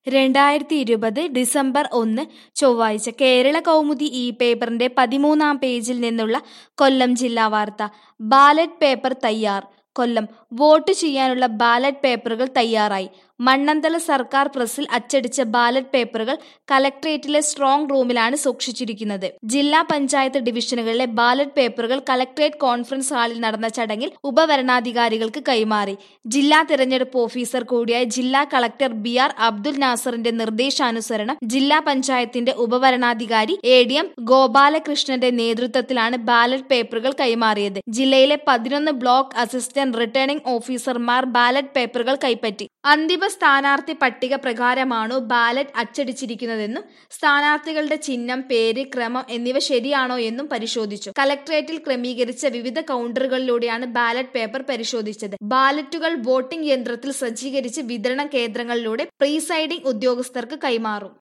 രണ്ടായിരത്തി ഇരുപത് ഡിസംബർ ഒന്ന് ചൊവ്വാഴ്ച കേരള കൗമുദി ഈ പേപ്പറിന്റെ പതിമൂന്നാം പേജിൽ നിന്നുള്ള കൊല്ലം ജില്ലാ വാർത്ത ബാലറ്റ് പേപ്പർ തയ്യാർ കൊല്ലം വോട്ട് ചെയ്യാനുള്ള ബാലറ്റ് പേപ്പറുകൾ തയ്യാറായി മണ്ണന്തല സർക്കാർ പ്രസിൽ അച്ചടിച്ച ബാലറ്റ് പേപ്പറുകൾ കലക്ട്രേറ്റിലെ സ്ട്രോങ് റൂമിലാണ് സൂക്ഷിച്ചിരിക്കുന്നത് ജില്ലാ പഞ്ചായത്ത് ഡിവിഷനുകളിലെ ബാലറ്റ് പേപ്പറുകൾ കലക്ട്രേറ്റ് കോൺഫറൻസ് ഹാളിൽ നടന്ന ചടങ്ങിൽ ഉപവരണാധികാരികൾക്ക് കൈമാറി ജില്ലാ തിരഞ്ഞെടുപ്പ് ഓഫീസർ കൂടിയായ ജില്ലാ കളക്ടർ ബി ആർ അബ്ദുൽ നാസറിന്റെ നിർദ്ദേശാനുസരണം ജില്ലാ പഞ്ചായത്തിന്റെ ഉപവരണാധികാരി എ ഡി എം ഗോപാലകൃഷ്ണന്റെ നേതൃത്വത്തിലാണ് ബാലറ്റ് പേപ്പറുകൾ കൈമാറിയത് ജില്ലയിലെ പതിനൊന്ന് ബ്ലോക്ക് അസിസ്റ്റന്റ് റിട്ടേണിംഗ് ഓഫീസർമാർ ബാലറ്റ് പേപ്പറുകൾ കൈപ്പറ്റി അന്തിമ സ്ഥാനാർത്ഥി പട്ടിക പ്രകാരമാണോ ബാലറ്റ് അച്ചടിച്ചിരിക്കുന്നതെന്നും സ്ഥാനാർത്ഥികളുടെ ചിഹ്നം പേര് ക്രമം എന്നിവ ശരിയാണോ എന്നും പരിശോധിച്ചു കലക്ട്രേറ്റിൽ ക്രമീകരിച്ച വിവിധ കൗണ്ടറുകളിലൂടെയാണ് ബാലറ്റ് പേപ്പർ പരിശോധിച്ചത് ബാലറ്റുകൾ വോട്ടിംഗ് യന്ത്രത്തിൽ സജ്ജീകരിച്ച് വിതരണ കേന്ദ്രങ്ങളിലൂടെ പ്രീസൈഡിംഗ് ഉദ്യോഗസ്ഥർക്ക് കൈമാറും